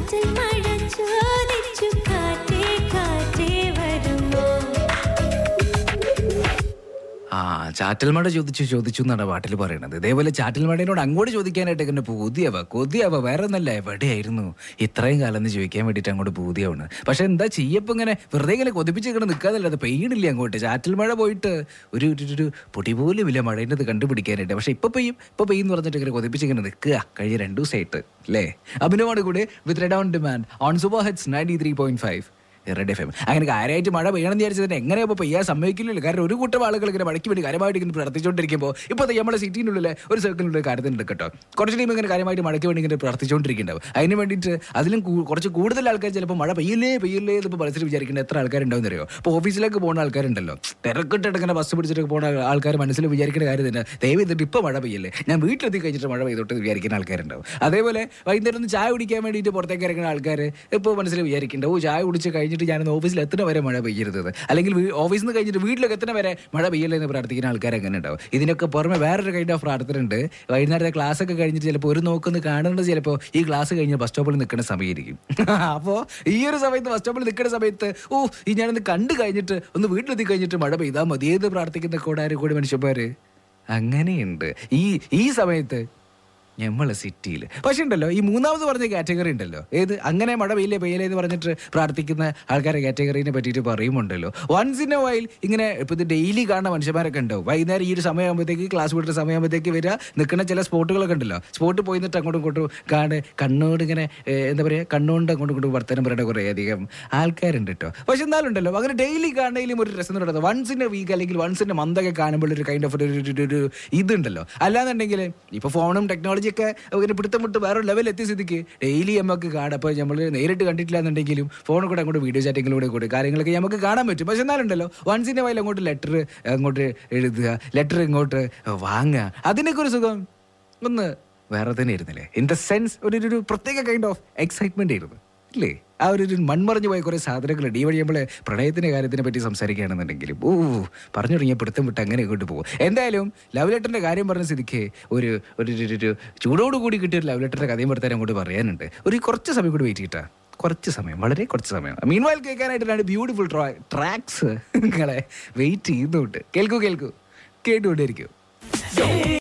ചാറ്റൽ മഴ ചോദിച്ചു കാറ്റേ കാറ്റേ വരുമോ ആ ചാറ്റൽ മഴ ചോദിച്ചു ചോദിച്ചു എന്നാണ് പാട്ടിൽ പറയണത് ഇതേപോലെ ചാറ്റൽ മഴയോട് അങ്ങോട്ട് ചോദിക്കാനായിട്ട് എന്നെ പൂതിയാവ കൊതിയാവ വേറെ ഒന്നല്ല എവിടെയായിരുന്നു ഇത്രയും കാലം എന്ന് ചോദിക്കാൻ വേണ്ടിയിട്ട് അങ്ങോട്ട് പൂതിയാവണ് പക്ഷെ എന്താ ചെയ്യപ്പോ ഇങ്ങനെ വെറുതെ ഇങ്ങനെ കൊതിപ്പിച്ച് ഇങ്ങനെ നിൽക്കാതല്ല അത് പെയ്യണില്ല അങ്ങോട്ട് ചാറ്റൽ മഴ പോയിട്ട് ഒരു ഒരു- ഒരു പൊടി പോലും ഇല്ല മഴേൻ്റെ അത് കണ്ടുപിടിക്കാനായിട്ട് പക്ഷെ ഇപ്പൊ പെയ്യും ഇപ്പൊ പെയ്യും എന്ന് പറഞ്ഞിട്ട് ഇങ്ങനെ കൊതിപ്പിച്ച് ഇങ്ങനെ നിൽക്കുക കഴിഞ്ഞ രണ്ടു ദിവസമായിട്ട് അല്ലേ അഭിനവാണ് കൂടെ with red on demand on super hits ninety three point five red F M അങ്ങനെ കാര്യമായിട്ട് മഴ പെയ്യണം വിചാരിച്ചത് എങ്ങനെ ഇപ്പോൾ പെയ്യാൻ സമ്മതിക്കില്ലല്ലോ കാരണം ഒരു കൂട്ടം ആളുകൾ ഇങ്ങനെ മഴയ്ക്ക് വേണ്ടി കാര്യമായിട്ട് ഇങ്ങനെ പ്രാർത്ഥിച്ചുകൊണ്ടിരിക്കുമ്പോൾ ഇപ്പോൾ നമ്മുടെ സിറ്റിനുള്ളിലെ ഒരു സർക്കിളിലുള്ള കാര്യത്തിനുണ്ട് കേട്ടോ കുറച്ച് ടീം ഇങ്ങനെ കാര്യമായിട്ട് മഴയ്ക്ക് വേണ്ടി ഇങ്ങനെ പ്രാർത്ഥിച്ചുകൊണ്ടിരിക്കുന്നുണ്ടാവും അതിന് വേണ്ടിയിട്ട് അതിലും കൂ- കുറച്ച് കൂടുതൽ ആൾക്കാർ ചിലപ്പോൾ മഴ പെയ്യില്ലേ പെയ്യില്ലേ എന്നിപ്പോൾ മനസ്സിൽ വിചാരിക്കേണ്ട എത്ര ആൾക്കാരുണ്ടാവും അറിയോ അപ്പോൾ ഓഫീസിലേക്ക് പോകുന്ന ആൾക്കാരുണ്ടല്ലോ തിരക്കിട്ടിട്ട് ഇങ്ങനെ ബസ് പിടിച്ചിട്ട് പോകുന്ന ആൾക്കാർ മനസ്സിൽ വിചാരിക്കേണ്ട കാര്യം തന്നെ ദയവ് ചെയ്തിട്ട് ഇപ്പോൾ മഴ പെയ്യല്ലേ ഞാൻ വീട്ടിലെത്തി കഴിഞ്ഞിട്ട് മഴ പെയ്തോട്ട് എന്ന് വിചാരിക്കുന്ന ആൾക്കാരുണ്ടാവും അതേപോലെ വൈകുന്നേരം ഒന്ന് ചായ കുടിക്കാൻ വേണ്ടിയിട്ട് പുറത്തേക്ക് ഇറങ്ങുന്ന ആൾക്കാർ ഇപ്പോൾ മനസ്സിൽ വിചാരിക്കേണ്ട ഓ ചായ കുടിച്ച് കഴിഞ്ഞിട്ട് ഞാനൊന്ന് ഓഫീസിൽ എത്തുന്ന വരെ മഴ പെയ്യരുത് അല്ലെങ്കിൽ വീ- ഓഫീസിൽ നിന്ന് കഴിഞ്ഞിട്ട് വീട്ടിലേക്ക് എത്തുന്ന വരെ മഴ പെയ്യല്ലേ എന്ന് പ്രാർത്ഥിക്കുന്ന ആൾക്കാർ അങ്ങനെ ഉണ്ടാവും ഇതിനൊക്കെ പുറമെ വേറൊരു കൈൻഡ് ഓഫ് പ്രാർത്ഥന ഉണ്ട് വൈകുന്നേരത്തെ ക്ലാസ് ഒക്കെ കഴിഞ്ഞിട്ട് ചിലപ്പോൾ ഒരു നോക്കുന്ന കാണുന്നത് ചിലപ്പോൾ ഈ ക്ലാസ് കഴിഞ്ഞ് ബസ് സ്റ്റോപ്പിൽ നിൽക്കുന്ന സമയമായിരിക്കും അപ്പോൾ ഈ ഒരു സമയത്ത് ബസ് സ്റ്റോപ്പിൽ നിൽക്കുന്ന സമയത്ത് ഓ ഈ ഞാനൊന്ന് കണ്ടു കഴിഞ്ഞിട്ട് ഒന്ന് വീട്ടിലെത്തി കഴിഞ്ഞിട്ട് മഴ പെയ്താൽ മതി ഏത് പ്രാർത്ഥിക്കുന്ന കൂടാരും കൂടി മനുഷ്യന്മാര് അങ്ങനെയുണ്ട് ഈ ഈ സമയത്ത് ഞമ്മളെ സിറ്റിയിൽ പക്ഷെ ഉണ്ടല്ലോ ഈ മൂന്നാമത് പറഞ്ഞ കാറ്റഗറി ഉണ്ടല്ലോ ഏത് അങ്ങനെ മഴ പെയ്യില്ലേ പെയ്യലേ എന്ന് പറഞ്ഞിട്ട് പ്രാർത്ഥിക്കുന്ന ആൾക്കാരെ കാറ്റഗറീനെ പറ്റിയിട്ട് പറയുമുണ്ടല്ലോ വൺസ് ഇൻ എ വൈൽ ഇങ്ങനെ ഇപ്പൊ ഇത് ഡെയിലി കാണുന്ന മനുഷ്യന്മാരൊക്കെ ഉണ്ടാവും വൈകുന്നേരം ഈ ഒരു സമയമാകുമ്പോഴത്തേക്ക് ക്ലാസ് വിടുന്ന സമയമാകുമ്പോഴത്തേക്ക് വരിക നിൽക്കുന്ന ചില സ്പോട്ടുകളൊക്കെ ഉണ്ടല്ലോ സ്പോട്ട് പോയി നിന്നിട്ട് അങ്ങോട്ടും ഇങ്ങോട്ടും കാണ് കണ്ണോട് ഇങ്ങനെ ഏ, എന്താ പറയുക കണ്ണുകൊണ്ട് അങ്ങോട്ടും ഇങ്ങോട്ടും വർത്തനം പറയുന്ന കുറേ അധികം ആൾക്കാരുണ്ട് കേട്ടോ പക്ഷെ എന്നാലും ഉണ്ടല്ലോ അങ്ങനെ ഡെയിലി കാണുന്നതിലും ഒരു രസം നടത്തുന്നത് വൺസ് ഇൻ എ വീക്ക് അല്ലെങ്കിൽ വൺസ് ഇൻ എ മന്തൊക്കെ കാണുമ്പോൾ ഒരു കൈൻഡ് ഓഫ് ഒരു ഒരു- ഒരു- ഒരു ഇതുണ്ടല്ലോ അല്ലാന്നുണ്ടെങ്കിൽ ഇപ്പൊ ഫോണും ടെക്നോളജി ഒക്കെ ഇങ്ങനെ പിടുത്തം വിട്ട് വേറെ ലെവൽ എത്തിയ സ്ഥിതിക്ക് ഡെയിലി നമുക്ക് കാണാം അപ്പോൾ നമ്മൾ നേരിട്ട് കണ്ടിട്ടില്ല എന്നുണ്ടെങ്കിലും ഫോണിൽ കൂടെ അങ്ങോട്ട് വീഡിയോ ചാറ്റിങ്ങിലൂടെ കൂടെ കാര്യങ്ങളൊക്കെ നമുക്ക് കാണാൻ പറ്റും പക്ഷെ എന്നാലുണ്ടല്ലോ വൺസ് ഇൻ എ വൈൽ അങ്ങോട്ട് ലെറ്റർ അങ്ങോട്ട് എഴുതുക ലെറ്റർ ഇങ്ങോട്ട് വാങ്ങുക അതിനൊക്കെ ഒരു സുഖം ഒന്ന് വേറെ തന്നെ ആയിരുന്നില്ലേ ഇൻ ദ സെൻസ് ഒരു ഒരു- ഒരു പ്രത്യേക കൈൻഡ് ഓഫ് എക്സൈറ്റ്മെന്റ് ആയിരുന്നു ഇല്ലേ ആ ഒരു ഒരു മൺമറഞ്ഞു പോയ കുറേ സാധനങ്ങളുണ്ട് ഈ വഴി നമ്മൾ പ്രണയത്തിന്റെ കാര്യത്തിനെ പറ്റി സംസാരിക്കുകയാണെന്നുണ്ടെങ്കിലും ഓ പറഞ്ഞു തുടങ്ങിയ പിടുത്തം വിട്ട് അങ്ങനെ ഇങ്ങോട്ട് പോകും എന്തായാലും ലവ് ലെറ്ററിന്റെ കാര്യം പറഞ്ഞ സ്ഥിതിക്ക് ഒരു ഒരു ഒരു- ഒരു ചൂടോട് കൂടി കിട്ടിയ ഒരു ലവ് ലെറ്ററിന്റെ കഥയും പെടുത്താൻ അങ്ങോട്ട് പറയാനുണ്ട് ഒരു കുറച്ച് സമയം കൂടി വെയിറ്റ് ചെയ്യട്ടാ കുറച്ച് സമയം വളരെ കുറച്ച് സമയം മീൻ വയൽ കേൾക്കാനായിട്ട് രണ്ട് ബ്യൂട്ടിഫുൾ ട്രാക്സ് നിങ്ങളെ വെയിറ്റ് ചെയ്യുന്നുണ്ട് കേൾക്കൂ കേൾക്കൂ കേട്ടുകൊണ്ടിരിക്കൂ